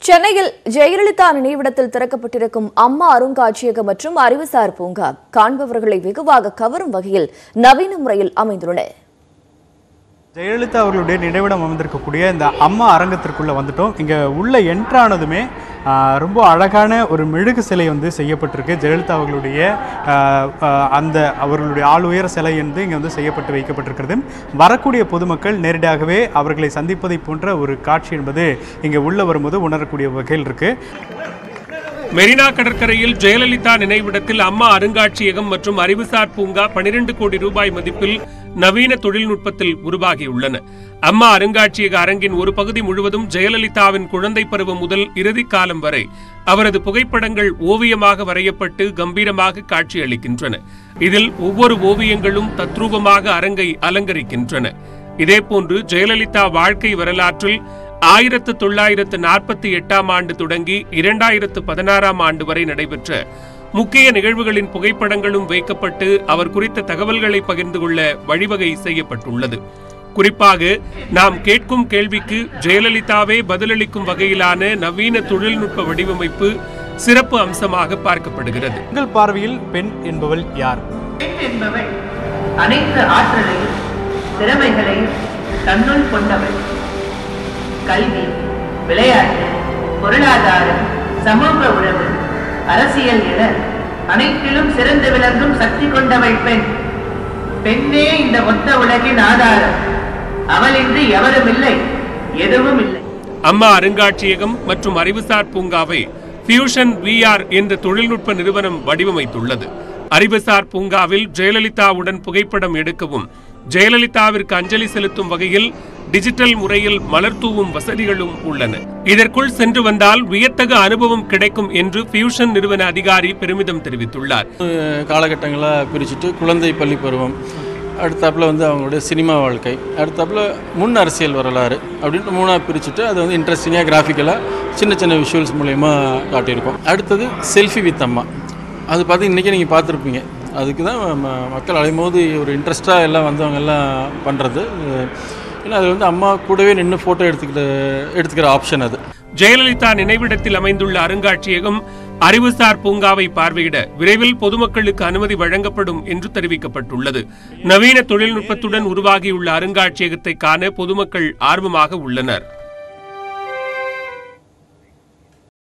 சென்னையில் ஜெயலலிதா நினைவிடத்தில் திறக்கப்பட்டிருக்கும் அம்மா அருங்காட்சியகம் மற்றும் அறிவுசார் பூங்கா காண்பவர்களை வெகுவாக கவரும் வகையில் நவீன முறையில் அமைந்துள்ளன ஜெயலலிதா அவர்களுடைய நினைவிடம் அமைந்திருக்கக்கூடிய இந்த அம்மா அரங்கத்திற்குள்ள வந்துட்டோம் இங்க உள்ள என்ட்ரானதுமே ஆஹ், ரொம்ப அழகான ஒரு மெழுகு சிலை வந்து செய்யப்பட்டிருக்கு ஜெயலலிதா அவர்களுடைய ஆஹ், ஆஹ், அந்த அவர்களுடைய ஆள் உயர சிலை வந்து இங்கே வந்து செய்யப்பட்டு வைக்கப்பட்டிருக்கிறது வரக்கூடிய பொதுமக்கள் நேரடியாகவே அவர்களை சந்திப்பதை போன்ற ஒரு காட்சி என்பது இங்கே உள்ள வரும்போது உணரக்கூடிய வகையில் இருக்கு மெரினா கடற்கரையில் ஜெயலலிதா நினைவிடத்தில் அம்மா அருங்காட்சியகம் மற்றும் அறிவுசார் பூங்கா 12 கோடி ரூபாய் மதிப்பில் நவீன தொழில்நுட்பத்தில் உருவாகியுள்ளன அம்மா அருங்காட்சியக அரங்கின் ஒரு பகுதி முழுவதும் ஜெயலலிதாவின் குழந்தை பருவம் முதல் இறுதி காலம் வரை அவரது புகைப்படங்கள் ஓவியமாக வரையப்பட்டு கம்பீரமாக காட்சியளிக்கின்றன இதில் ஒவ்வொரு ஓவியங்களும் தத்ரூபமாக அரங்கை அலங்கரிக்கின்றன இதேபோன்று ஜெயலலிதா வாழ்க்கை வரலாற்றில் ஆயிரத்து தொள்ளாயிரத்து நாற்பத்தி எட்டாம் ஆண்டு தொடங்கி இரண்டாயிரத்து பதினாறாம் ஆண்டு வரை நடைபெற்ற முக்கிய நிகழ்வுகளின் புகைப்படங்களும் வைக்கப்பட்டு அவர் குறித்த தகவல்களை பகிர்ந்து கொள்ள வழிவகை செய்யப்பட்டுள்ளது குறிப்பாக நாம் கேட்கும் கேள்விக்கு ஜெயலலிதாவே பதிலளிக்கும் வகையிலான நவீன தொழில்நுட்ப வடிவமைப்பு சிறப்பு அம்சமாக பார்க்கப்படுகிறது உங்கள் பார்வையில் பெண் என்பவள் யார் பெண் என்பவள் அனைத்து ஆற்றலையும் திறமைகளையும் தன்னுள் கொண்டவள் கல்வி விளையாட்டு பொருளாதாரம் சமூக உறவு அரசியல் என அனைத்திலும் சிறந்து விளங்கும் சக்தி கொண்டவள் பெண் பெண்ணே இந்த மொத்த உலகின் ஆதாரம் அவளின்றி எவரும் இல்லை எதுவும் இல்லை அம்மா அருங்காட்சியகம் மற்றும் அறிவுசார் பூங்காவை ஃபியூஷன் விஆர் என்ற தொழில்நுட்ப நிறுவனம் வடிவமைத்துள்ளது அறிவுசார் பூங்காவில் ஜெயலலிதாவுடன் புகைப்படம் எடுக்கவும் ஜெயலலிதாவிற்கு அஞ்சலி செலுத்தும் வகையில் டிஜிட்டல் முறையில் மலர் தூவும் வசதிகளும் உள்ளன இதற்குள் சென்று வந்தால் வியத்தகு அனுபவம் கிடைக்கும் என்று ஃபியூஷன் நிறுவன அதிகாரி பெருமிதம் தெரிவித்துள்ளார் காலகட்டங்களாக பிரிச்சுட்டு குழந்தை பள்ளி பருவம் அடுத்தாப்புல வந்து அவங்களுடைய சினிமா வாழ்க்கை அடுத்தாப்புல முன் அரசியல் வரலாறு அப்படின்ட்டு மூணாக பிரிச்சுட்டு அதை வந்து இன்ட்ரெஸ்டிங்காக கிராஃபிக்கலாக சின்ன சின்ன விஷுவல்ஸ் மூலயமா காட்டியிருக்கோம் அடுத்தது செல்ஃபி வித் அம்மா அது பார்த்து இன்றைக்கி நீங்கள் பார்த்துருப்பீங்க அதுக்கு தான் ம- மக்கள் அலையும்போது ஒரு இன்ட்ரெஸ்ட்டாக எல்லாம் வந்தவங்க எல்லாம் பண்ணுறது ஏன்னா அது வந்து அம்மா கூடவே நின்று ஃபோட்டோ எடுத்துக்கிற எடுத்துக்கிற ஆப்ஷன் அது ஜெயலலிதா நினைவிடத்தில் அமைந்துள்ள அருங்காட்சியகம் அறிவுசார் பூங்காவை பார்வையிட விரைவில் பொதுமக்களுக்கு அனுமதி வழங்கப்படும் என்று தெரிவிக்கப்பட்டுள்ளது நவீன தொழில்நுட்பத்துடன் உருவாகியுள்ள அருங்காட்சியகத்தை காண பொதுமக்கள் ஆர்வமாக உள்ளனர்